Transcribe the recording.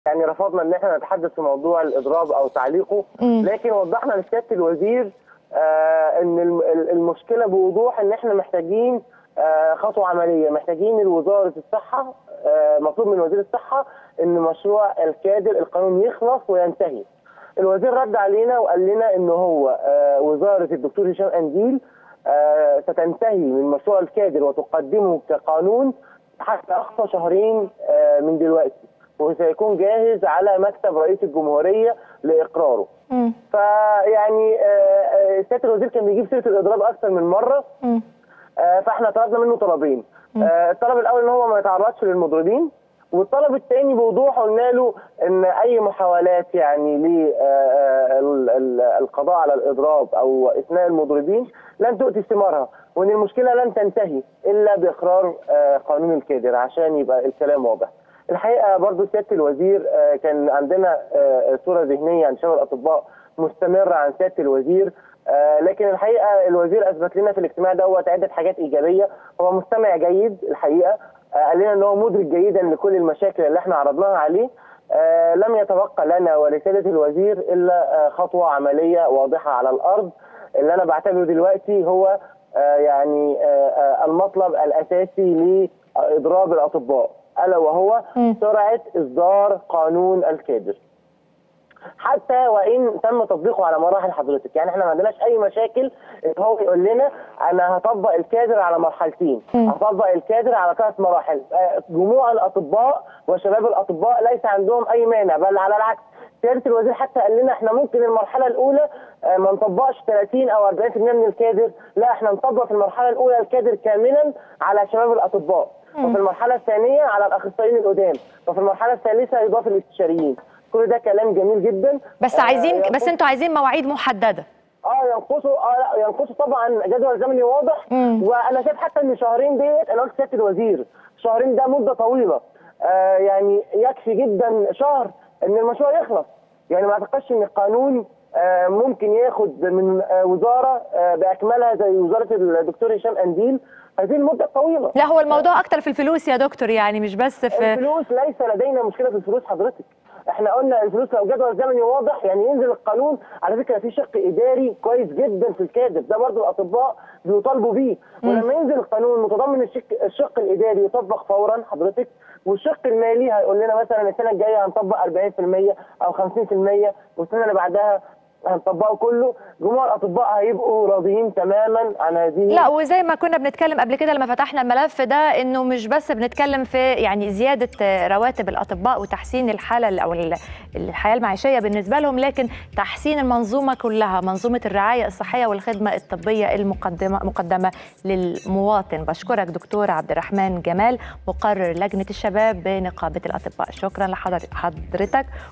يعني رفضنا ان احنا نتحدث في موضوع الاضراب او تعليقه مم. لكن وضحنا لسياده الوزير آه ان الم- ال- المشكله بوضوح ان احنا محتاجين آه خطوه عمليه محتاجين وزاره الصحه آه مطلوب من وزير الصحه ان مشروع الكادر القانون يخلص وينتهي الوزير رد علينا وقال لنا ان هو آه وزاره الدكتور هشام انديل آه ستنتهي من مشروع الكادر وتقدمه كقانون حتى اقصى شهرين آه من دلوقتي وسيكون جاهز على مكتب رئيس الجمهوريه لاقراره. مم. فيعني آه، آه، سياده الوزير كان بيجيب سيره الاضراب اكثر من مره مم. آه، فاحنا طلبنا منه طلبين آه، الطلب الاول ان هو ما يتعرضش للمضربين والطلب الثاني بوضوح قلنا له ان اي محاولات يعني للقضاء على الاضراب او اثناء المضربين لن تؤتي ثمارها وان المشكله لن تنتهي الا باقرار آه، قانون الكادر عشان يبقى الكلام واضح. الحقيقه برضو سياده الوزير آه، كان عندنا آه، صوره ذهنيه عن شغل الاطباء مستمره عن سياده الوزير آه، لكن الحقيقه الوزير اثبت لنا في الاجتماع دوت عده حاجات ايجابيه هو مستمع جيد الحقيقه آه، قال لنا ان هو مدرك جيدا لكل المشاكل اللي احنا عرضناها عليه آه، لم يتبقى لنا ولسياده الوزير الا آه، خطوه عمليه واضحه على الارض اللي انا بعتبره دلوقتي هو آه، يعني آه، آه، المطلب الاساسي لاضراب الاطباء الا وهو مم. سرعه اصدار قانون الكادر حتى وان تم تطبيقه على مراحل حضرتك يعني احنا ما عندناش اي مشاكل ان هو يقول لنا انا هطبق الكادر على مرحلتين مم. هطبق الكادر على ثلاث مراحل آه، جموع الاطباء وشباب الاطباء ليس عندهم اي مانع بل على العكس سياده الوزير حتى قال لنا احنا ممكن المرحله الاولى آه، ما نطبقش 30 او 40% من الكادر لا احنا نطبق في المرحله الاولى الكادر كاملا على شباب الاطباء وفي المرحله الثانيه على الاخصائيين القدام وفي المرحله الثالثه اضافه الاستشاريين كل ده كلام جميل جدا بس آه، عايزين بس ينقص- انتوا عايزين مواعيد محدده اه ينقصوا اه لا ينقصوا طبعا جدول زمني واضح مم. وانا شايف حتى ان شهرين ديت انا قلت سياده الوزير شهرين ده مده طويله آه يعني يكفي جدا شهر ان المشروع يخلص يعني ما اعتقدش ان القانون آه ممكن ياخد من آه وزاره آه باكملها زي وزاره الدكتور هشام انديل هذه المده الطويله لا هو الموضوع اكتر في الفلوس يا دكتور يعني مش بس في الفلوس ليس لدينا مشكله في الفلوس حضرتك احنا قلنا الفلوس لو جدول زمني واضح يعني ينزل القانون على فكره في شق اداري كويس جدا في الكادر ده برضو الاطباء بيطالبوا بيه ولما ينزل القانون متضمن الشق, الشق الاداري يطبق فورا حضرتك والشق المالي هيقول لنا مثلا السنه الجايه هنطبق 40% او 50% والسنه اللي بعدها هنطبقه كله جموع الاطباء هيبقوا راضيين تماما عن هذه لا وزي ما كنا بنتكلم قبل كده لما فتحنا الملف ده انه مش بس بنتكلم في يعني زياده رواتب الاطباء وتحسين الحاله او ال- الحياه المعيشيه بالنسبه لهم لكن تحسين المنظومه كلها منظومه الرعايه الصحيه والخدمه الطبيه المقدمه مقدمه للمواطن بشكرك دكتور عبد الرحمن جمال مقرر لجنه الشباب بنقابه الاطباء شكرا لحضرتك